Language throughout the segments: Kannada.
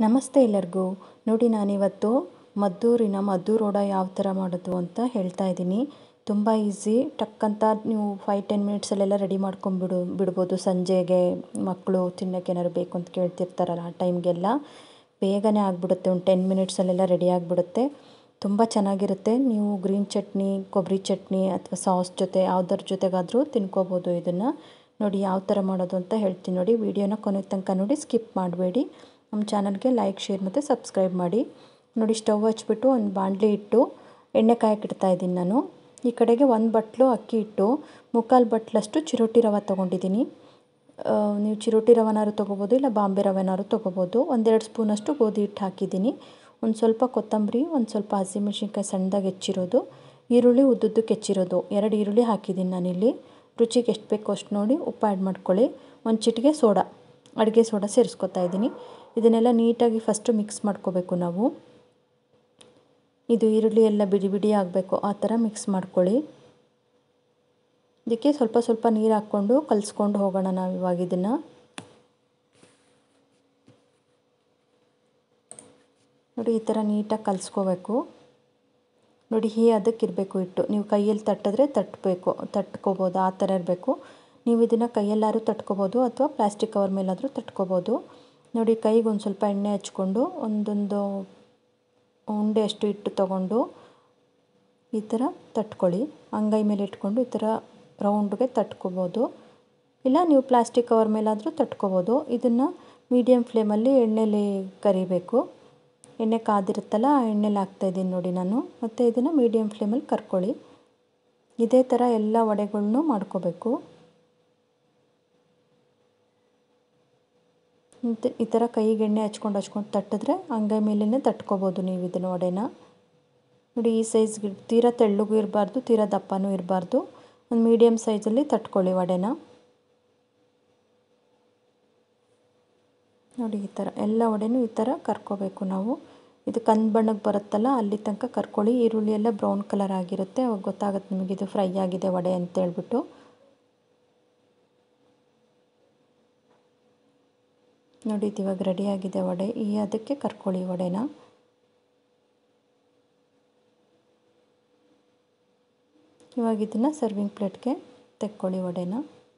ನಮಸ್ತೆ ಎಲ್ಲರಿಗೂ ನೋಡಿ ನಾನಿವತ್ತು ಮದ್ದೂರಿನ ಮದ್ದೂರು ವಡ ಯಾವ ಥರ ಮಾಡೋದು ಅಂತ ಹೇಳ್ತಾ ಇದ್ದೀನಿ ತುಂಬ ಈಸಿ ಟಕ್ ಅಂತ ನೀವು ಫೈವ್ ಟೆನ್ ಮಿನಿಟ್ಸಲ್ಲೆಲ್ಲ ರೆಡಿ ಮಾಡ್ಕೊಂಬಿಡು ಬಿಡ್ಬೋದು ಸಂಜೆಗೆ ಮಕ್ಕಳು ತಿನ್ನೋಕೆ ಏನಾದ್ರು ಬೇಕು ಅಂತ ಕೇಳ್ತಿರ್ತಾರಲ್ಲ ಆ ಟೈಮ್ಗೆಲ್ಲ ಬೇಗನೆ ಆಗಿಬಿಡುತ್ತೆ ಒಂದು ಟೆನ್ ಮಿನಿಟ್ಸಲ್ಲೆಲ್ಲ ರೆಡಿ ಆಗಿಬಿಡುತ್ತೆ ತುಂಬ ಚೆನ್ನಾಗಿರುತ್ತೆ ನೀವು ಗ್ರೀನ್ ಚಟ್ನಿ ಕೊಬ್ಬರಿ ಚಟ್ನಿ ಅಥವಾ ಸಾಸ್ ಜೊತೆ ಯಾವುದರ ಜೊತೆಗಾದರೂ ತಿನ್ಕೋಬೋದು ಇದನ್ನು ನೋಡಿ ಯಾವ ಥರ ಮಾಡೋದು ಅಂತ ಹೇಳ್ತೀನಿ ನೋಡಿ ವಿಡಿಯೋನ ಕೊನೆ ತನಕ ನೋಡಿ ಸ್ಕಿಪ್ ಮಾಡಬೇಡಿ ನಮ್ಮ ಚಾನಲ್ಗೆ ಲೈಕ್ ಶೇರ್ ಮತ್ತು ಸಬ್ಸ್ಕ್ರೈಬ್ ಮಾಡಿ ನೋಡಿ ಸ್ಟವ್ ಹಚ್ಬಿಟ್ಟು ಒಂದು ಬಾಣಲಿ ಇಟ್ಟು ಎಣ್ಣೆ ಕಾಯಕ್ಕೆ ಇಡ್ತಾ ಇದ್ದೀನಿ ನಾನು ಈ ಕಡೆಗೆ ಒಂದು ಬಟ್ಲು ಅಕ್ಕಿ ಇಟ್ಟು ಮುಕ್ಕಾಲು ಬಟ್ಲಷ್ಟು ಚಿರೋಟಿ ರವೆ ತೊಗೊಂಡಿದ್ದೀನಿ ನೀವು ಚಿರೋಟಿ ರವೆನಾದ್ರು ತೊಗೋಬೋದು ಇಲ್ಲ ಬಾಂಬೆ ರವೆನಾದ್ರು ತೊಗೋಬೋದು ಒಂದೆರಡು ಸ್ಪೂನಷ್ಟು ಗೋಧಿ ಹಿಟ್ಟು ಹಾಕಿದ್ದೀನಿ ಒಂದು ಸ್ವಲ್ಪ ಕೊತ್ತಂಬರಿ ಒಂದು ಸ್ವಲ್ಪ ಹಸಿಮೆಣ್ಸಿನ್ಕಾಯಿ ಸಣ್ಣದಾಗಿ ಹೆಚ್ಚಿರೋದು ಈರುಳ್ಳಿ ಉದ್ದುದ್ದಕ್ಕೆ ಹೆಚ್ಚಿರೋದು ಎರಡು ಈರುಳ್ಳಿ ಹಾಕಿದ್ದೀನಿ ನಾನಿಲ್ಲಿ ರುಚಿಗೆ ಎಷ್ಟು ಬೇಕೋ ಅಷ್ಟು ನೋಡಿ ಉಪ್ಪು ಆ್ಯಡ್ ಮಾಡ್ಕೊಳ್ಳಿ ಒಂದು ಚಿಟಿಕೆ ಸೋಡಾ ಅಡುಗೆ ಸೋಡಾ ಸೇರಿಸ್ಕೊತಾ ಇದ್ದೀನಿ ಇದನ್ನೆಲ್ಲ ನೀಟಾಗಿ ಫಸ್ಟು ಮಿಕ್ಸ್ ಮಾಡ್ಕೋಬೇಕು ನಾವು ಇದು ಈರುಳ್ಳಿ ಎಲ್ಲ ಬಿಡಿ ಬಿಡಿ ಆಗಬೇಕು ಆ ಥರ ಮಿಕ್ಸ್ ಮಾಡ್ಕೊಳ್ಳಿ ಇದಕ್ಕೆ ಸ್ವಲ್ಪ ಸ್ವಲ್ಪ ನೀರು ಹಾಕ್ಕೊಂಡು ಕಲಿಸ್ಕೊಂಡು ಹೋಗೋಣ ನಾವು ಇವಾಗ ಇದನ್ನು ನೋಡಿ ಈ ಥರ ನೀಟಾಗಿ ಕಲಿಸ್ಕೋಬೇಕು ನೋಡಿ ಹೀ ಅದಕ್ಕೆ ಇರಬೇಕು ಇಟ್ಟು ನೀವು ಕೈಯಲ್ಲಿ ತಟ್ಟಿದ್ರೆ ತಟ್ಟಬೇಕು ತಟ್ಕೋಬೋದು ಆ ಥರ ಇರಬೇಕು ನೀವು ಇದನ್ನು ಕೈಯಲ್ಲಾದ್ರೂ ತಟ್ಕೋಬೋದು ಅಥವಾ ಪ್ಲಾಸ್ಟಿಕ್ ಕವರ್ ಮೇಲಾದರೂ ತಟ್ಕೋಬೋದು ನೋಡಿ ಕೈಗೆ ಒಂದು ಸ್ವಲ್ಪ ಎಣ್ಣೆ ಹಚ್ಕೊಂಡು ಒಂದೊಂದು ಉಂಡೆ ಅಷ್ಟು ಹಿಟ್ಟು ತೊಗೊಂಡು ಈ ಥರ ತಟ್ಕೊಳ್ಳಿ ಅಂಗೈ ಮೇಲೆ ಇಟ್ಕೊಂಡು ಈ ಥರ ರೌಂಡ್ಗೆ ತಟ್ಕೋಬೋದು ಇಲ್ಲ ನೀವು ಪ್ಲಾಸ್ಟಿಕ್ ಕವರ್ ಮೇಲಾದರೂ ತಟ್ಕೋಬೋದು ಇದನ್ನು ಮೀಡಿಯಮ್ ಫ್ಲೇಮಲ್ಲಿ ಎಣ್ಣೆಲಿ ಕರಿಬೇಕು ಎಣ್ಣೆ ಕಾದಿರುತ್ತಲ್ಲ ಆ ಎಣ್ಣೆಲಿ ಹಾಕ್ತಾಯಿದ್ದೀನಿ ನೋಡಿ ನಾನು ಮತ್ತು ಇದನ್ನು ಮೀಡಿಯಮ್ ಫ್ಲೇಮಲ್ಲಿ ಕರ್ಕೊಳ್ಳಿ ಇದೇ ಥರ ಎಲ್ಲ ವಡೆಗಳ್ನೂ ಮಾಡ್ಕೋಬೇಕು ಈ ಥರ ಕೈಗೆ ಎಣ್ಣೆ ಹಚ್ಕೊಂಡು ಹಚ್ಕೊಂಡು ತಟ್ಟಿದ್ರೆ ಅಂಗೈ ಮೇಲೇ ತಟ್ಕೋಬೋದು ನೀವು ಇದನ್ನು ವಡೆನ ನೋಡಿ ಈ ಸೈಜ್ಗೆ ತೀರಾ ತೆಳ್ಳಗೂ ಇರಬಾರ್ದು ತೀರಾ ದಪ್ಪನೂ ಇರಬಾರ್ದು ಒಂದು ಮೀಡಿಯಮ್ ಸೈಜಲ್ಲಿ ತಟ್ಕೊಳ್ಳಿ ವಡೆನ ನೋಡಿ ಈ ಥರ ಎಲ್ಲ ವಡೆನೂ ಈ ಥರ ಕರ್ಕೋಬೇಕು ನಾವು ಇದು ಕಂದು ಬಣ್ಣಕ್ಕೆ ಬರುತ್ತಲ್ಲ ಅಲ್ಲಿ ತನಕ ಕರ್ಕೊಳ್ಳಿ ಈರುಳ್ಳಿ ಎಲ್ಲ ಬ್ರೌನ್ ಕಲರ್ ಆಗಿರುತ್ತೆ ಅವಾಗ ಗೊತ್ತಾಗುತ್ತೆ ನಿಮಗೆ ಇದು ಫ್ರೈ ಆಗಿದೆ ವಡೆ ಅಂತ ಹೇಳ್ಬಿಟ್ಟು ನೋಡಿ ಇದು ಇವಾಗ ರೆಡಿಯಾಗಿದೆ ವಡೆ ಈ ಅದಕ್ಕೆ ಕರ್ಕೊಳ್ಳಿ ವಡೆನ ಇವಾಗ ಇದನ್ನು ಸರ್ವಿಂಗ್ ಪ್ಲೇಟ್ಗೆ ತೆಕ್ಕೊಳ್ಳಿ ವಡೆನ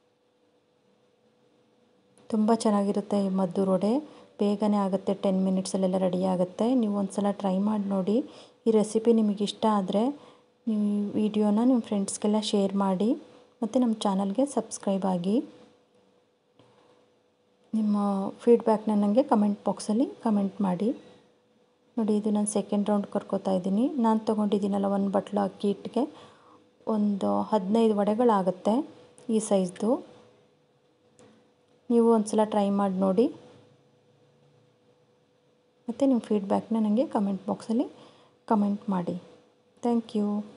ತುಂಬ ಚೆನ್ನಾಗಿರುತ್ತೆ ಈ ಮದ್ದೂರು ವಡೆ ಬೇಗನೆ ಆಗುತ್ತೆ ಟೆನ್ ಮಿನಿಟ್ಸಲ್ಲೆಲ್ಲ ರೆಡಿ ಆಗುತ್ತೆ ನೀವು ಒಂದು ಸಲ ಟ್ರೈ ಮಾಡಿ ನೋಡಿ ಈ ರೆಸಿಪಿ ನಿಮಗೆ ಇಷ್ಟ ಆದರೆ ನೀವು ಈ ವಿಡಿಯೋನ ನಿಮ್ಮ ಫ್ರೆಂಡ್ಸ್ಗೆಲ್ಲ ಶೇರ್ ಮಾಡಿ ಮತ್ತು ನಮ್ಮ ಚಾನಲ್ಗೆ ಸಬ್ಸ್ಕ್ರೈಬ್ ಆಗಿ ನಿಮ್ಮ ಫೀಡ್ಬ್ಯಾಕ್ನ ನನಗೆ ಕಮೆಂಟ್ ಬಾಕ್ಸಲ್ಲಿ ಕಮೆಂಟ್ ಮಾಡಿ ನೋಡಿ ಇದು ನಾನು ಸೆಕೆಂಡ್ ರೌಂಡ್ ಕರ್ಕೋತಾ ಇದ್ದೀನಿ ನಾನು ತೊಗೊಂಡಿದ್ದೀನಲ್ಲ ಒಂದು ಬಟ್ಲು ಅಕ್ಕಿ ಹಿಟ್ಟಿಗೆ ಒಂದು ಹದಿನೈದು ವಡೆಗಳಾಗುತ್ತೆ ಈ ಸೈಜ್ದು ನೀವು ಒಂದು ಸಲ ಟ್ರೈ ಮಾಡಿ ನೋಡಿ ಮತ್ತು ನಿಮ್ಮ ಫೀಡ್ಬ್ಯಾಕ್ನ ನನಗೆ ಕಮೆಂಟ್ ಬಾಕ್ಸಲ್ಲಿ ಕಮೆಂಟ್ ಮಾಡಿ ಥ್ಯಾಂಕ್ ಯು